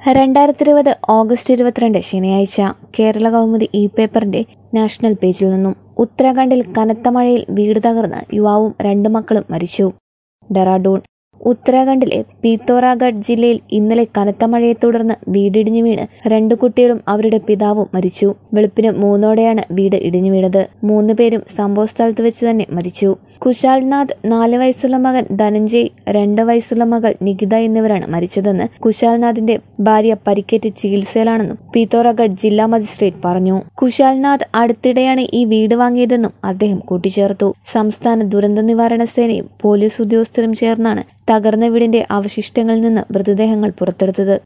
രണ്ടായിരത്തി ഇരുപത് ഓഗസ്റ്റ് ഇരുപത്തിരണ്ട് ശനിയാഴ്ച കേരള കൗമുദി ഇ പേപ്പറിന്റെ നാഷണൽ പേജിൽ നിന്നും ഉത്തരാഖണ്ഡിൽ കനത്ത മഴയിൽ വീട് തകർന്ന് യുവാവും രണ്ട് മക്കളും മരിച്ചു ഡെറാഡൂൺ ഉത്തരാഖണ്ഡിലെ പീത്തോറാഗഡ് ജില്ലയിൽ ഇന്നലെ കനത്ത മഴയെ തുടർന്ന് വീടിടിഞ്ഞു വീണ് രണ്ട് കുട്ടികളും അവരുടെ പിതാവും മരിച്ചു വെളുപ്പിന് മൂന്നോടെയാണ് വീട് ഇടിഞ്ഞു വീണത് മൂന്ന് പേരും സംഭവസ്ഥലത്ത് വെച്ച് തന്നെ മരിച്ചു കുശാൽനാഥ് നാല് വയസ്സുള്ള മകൻ ധനഞ്ജയ് രണ്ട് വയസ്സുള്ള മകൾ നികിത എന്നിവരാണ് മരിച്ചതെന്ന് കുശാൽനാഥിന്റെ ഭാര്യ പരിക്കേറ്റ് ചികിത്സയിലാണെന്നും പീത്തോറഗഡ് ജില്ലാ മജിസ്ട്രേറ്റ് പറഞ്ഞു കുശാൽനാഥ് അടുത്തിടെയാണ് ഈ വീട് വാങ്ങിയതെന്നും അദ്ദേഹം കൂട്ടിച്ചേർത്തു സംസ്ഥാന ദുരന്ത നിവാരണ സേനയും പോലീസ് ഉദ്യോഗസ്ഥരും ചേർന്നാണ് തകർന്ന വീടിന്റെ അവശിഷ്ടങ്ങളിൽ നിന്ന് മൃതദേഹങ്ങൾ പുറത്തെടുത്തത്